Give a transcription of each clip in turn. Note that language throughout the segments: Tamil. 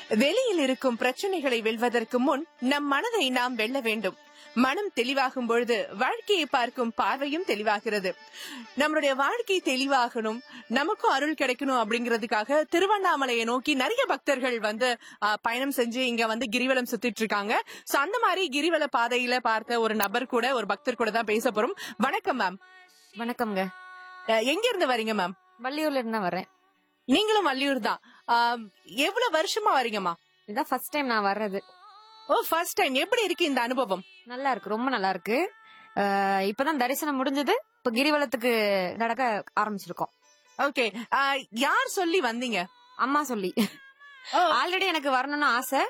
வெளியில் இருக்கும் பிரச்சனைகளை வெல்வதற்கு முன் நம் மனதை நாம் வெல்ல வேண்டும் மனம் தெளிவாகும் பொழுது வாழ்க்கையை பார்க்கும் பார்வையும் தெளிவாகிறது நம்மளுடைய வாழ்க்கை தெளிவாகணும் நமக்கும் அருள் கிடைக்கணும் அப்படிங்கிறதுக்காக திருவண்ணாமலையை நோக்கி நிறைய பக்தர்கள் வந்து ஆ, பயணம் செஞ்சு இங்க வந்து கிரிவலம் சுத்திட்டு இருக்காங்க சோ அந்த மாதிரி கிரிவல பாதையில பார்த்த ஒரு நபர் கூட ஒரு பக்தர் கூட தான் பேச போறோம் வணக்கம் மேம் வணக்கம்ங்க எங்க இருந்து வரீங்க மேம் வள்ளியூர்ல இருந்து தான் வரேன் நீங்களும் வள்ளியூர் தான் ஆ, எவ்வளவு வருஷமா வரீங்கம்மா இதான் ஃபர்ஸ்ட் டைம் நான் வர்றது ஓ ஃபர்ஸ்ட் டைம் எப்படி இருக்கு இந்த அனுபவம் நல்லா இருக்கு ரொம்ப நல்லா இருக்கு அஹ் இப்பதான் தரிசனம் முடிஞ்சது இப்ப கிரிவலத்துக்கு நடக்க ஆரம்பிச்சிருக்கோம் ஓகே யார் சொல்லி வந்தீங்க அம்மா சொல்லி ஆல்ரெடி எனக்கு வரணும்னு ஆசை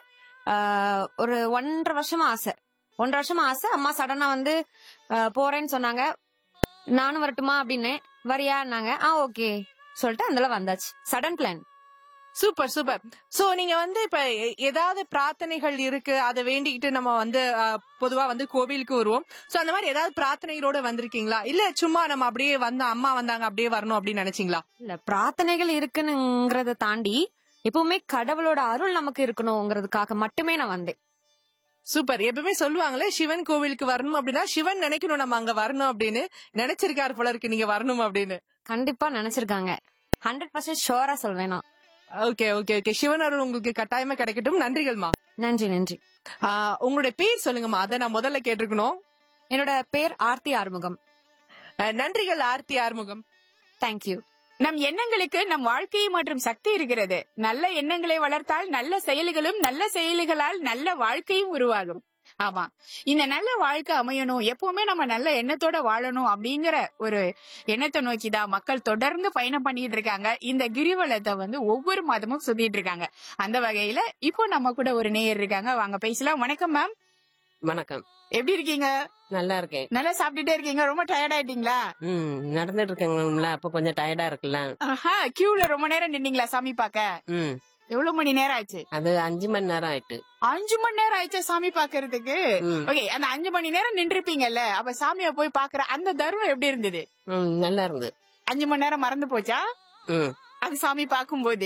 அஹ் ஒரு ஒன்றரை வருஷமா ஆசை ஒன்றரை வருஷமா ஆசை அம்மா சடனா வந்து அஹ் போறேன்னு சொன்னாங்க நானும் வரட்டுமா அப்படின்னு வரியான்னாங்க ஆ ஓகே சொல்லிட்டு அதுல வந்தாச்சு sudden plan super super so நீங்க வந்து இப்ப எ- ஏதாவது பிரார்த்தனைகள் இருக்கு அதை வேண்டிக்கிட்டு நம்ம வந்து ஆ, பொதுவா வந்து கோவிலுக்கு வருவோம் சோ அந்த மாதிரி ஏதாவது பிரார்த்தனைகளோட வந்திருக்கீங்களா இல்ல சும்மா நம்ம அப்படியே வந்து அம்மா வந்தாங்க அப்படியே வரணும் அப்படின்னு நினைச்சீங்களா இல்ல பிரார்த்தனைகள் இருக்குனுங்கிறத தாண்டி எப்பவுமே கடவுளோட அருள் நமக்கு இருக்கணுங்கிறதுக்காக மட்டுமே நான் வந்தேன் சூப்பர் எப்பவுமே சொல்லுவாங்களே சிவன் கோவிலுக்கு வரணும் அப்படின்னா சிவன் நினைக்கணும் நம்ம அங்க வரணும் அப்படின்னு நினைச்சிருக்காரு போல இருக்கு நீங்க வரணும் அப்படின்னு கண்டிப்பா நினைச்சிருக்காங்க ஹண்ட்ரட் பர்சன்ட் ஷோரா சொல்வேன் நான் ஓகே ஓகே ஓகே சிவன் அருள் உங்களுக்கு கட்டாயமா கிடைக்கட்டும் நன்றிகள்மா நன்றி நன்றி ஆ, உங்களுடைய பேர் சொல்லுங்கம்மா அதை நான் முதல்ல கேட்டிருக்கணும் என்னோட பேர் ஆர்த்தி ஆறுமுகம் ஆ, நன்றிகள் ஆர்த்தி ஆறுமுகம் தேங்க்யூ நம் எண்ணங்களுக்கு நம் வாழ்க்கை மற்றும் சக்தி இருக்கிறது நல்ல எண்ணங்களை வளர்த்தால் நல்ல செயல்களும் நல்ல செயல்களால் நல்ல வாழ்க்கையும் உருவாகும் ஆமா இந்த நல்ல வாழ்க்கை அமையணும் எப்பவுமே நம்ம நல்ல எண்ணத்தோட வாழணும் அப்படிங்கிற ஒரு எண்ணத்தை நோக்கி தான் மக்கள் தொடர்ந்து பயணம் பண்ணிட்டு இருக்காங்க இந்த கிரிவலத்தை வந்து ஒவ்வொரு மாதமும் சுத்திட்டு இருக்காங்க அந்த வகையில இப்போ நம்ம கூட ஒரு நேயர் இருக்காங்க வாங்க பேசலாம் வணக்கம் மேம் வணக்கம் எப்படி இருக்கீங்க நல்லா இருக்கேன் நல்லா சாப்பிட்டுட்டே இருக்கீங்க ரொம்ப டயர்ட் ஆயிட்டீங்களா ம் நடந்துட்டு இருக்கேங்கல்ல அப்ப கொஞ்சம் டயர்டா இருக்குல்ல ஆஹா கியூல ரொம்ப நேரம் நின்னீங்களா சாமி பார்க்க ம் எவ்வளவு மணி நேரம் ஆச்சு அது அஞ்சு மணி நேரம் ஆயிட்டு அஞ்சு மணி நேரம் ஆயிடுச்சா சாமி பாக்குறதுக்கு ம், ஓகே அந்த அஞ்சு மணி நேரம் நின்றுப்பீங்கல்ல அப்ப சாமிய போய் பாக்குற அந்த தருணம் எப்படி இருந்தது ம், நல்லா இருந்தது அஞ்சு மணி நேரம் மறந்து போச்சா ம் அது சாமி பார்க்கும்போது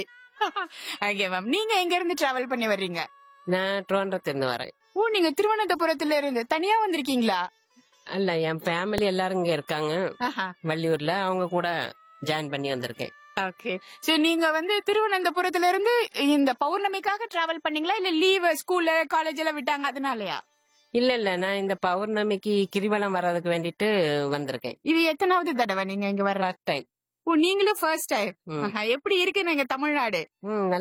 ஓகே மேம் நீங்க எங்க இருந்து டிராவல் பண்ணி வர்றீங்க நான் ட்ரோண்டத்துல இருந்து வரேன் ஓ நீங்க திருவனந்தபுரத்துல இருந்து தனியா வந்திருக்கீங்களா அல்ல என் ஃபேமிலி எல்லாரும் இங்க இருக்காங்க ஆஹா வள்ளியூர்ல அவங்க கூட ஜாயின் பண்ணி வந்திருக்கேன் ஓகே சோ நீங்க வந்து திருவனந்தபுரத்துல இருந்து இந்த பௌர்ணமிக்காக டிராவல் பண்ணீங்களா இல்ல லீவ் ஸ்கூல்ல காலேஜ் எல்லாம் விட்டாங்க அதனாலயா இல்ல இல்ல நான் இந்த பௌர்ணமிக்கு கிரிவலம் வர்றதுக்கு வேண்டிட்டு வந்திருக்கேன் இது எத்தனாவது தடவை நீங்க இங்க வர்ற ஃபர்ஸ்ட் டைம் ஓ நீங்களும் ஃபர்ஸ்ட் டைம் ம் எப்படி இருக்கு நீங்க தமிழ்நாடு ம்